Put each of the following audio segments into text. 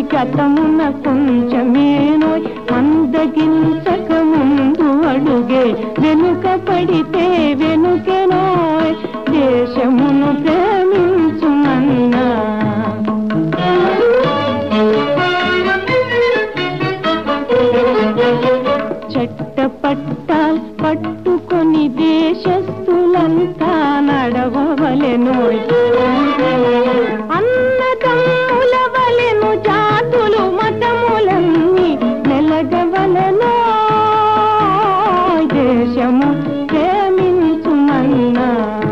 గతమున కొంచెమేనో మందగించక ముందు అడుగే వెనుక పడితే వెనుకెనో దేశమును ప్రేమించుమన్నా చెట్ట పట్టాల్ పట్టుకొని దేశస్థులంతా నడవవలెను అన్నదమ్ముల వలెను జాతులు మతములన్నీ మెలగవలెను దేశము ప్రేమించుమన్నా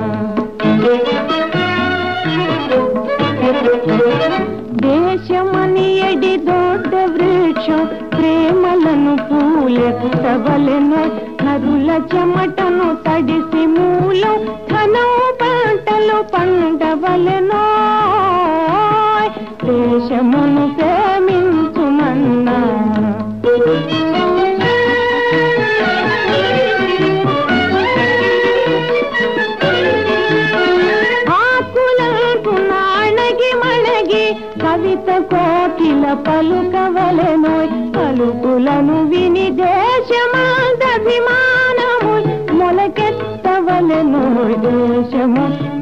దేశమని ఎడి దొడ్డ వృక్షం ప్రేమలను పూలెత్తవలెను నరుల చెమటను తడిసి మూలం ధనం పంటలు పండవలెను దేశమును ప్రేమించుమన్నా ఆకులకు నాణగి మణగి కవిత కోకిల పలుకవలెను పలుకులను విని దేశమాదభిమానము మొలకెత్తవలెను దేశము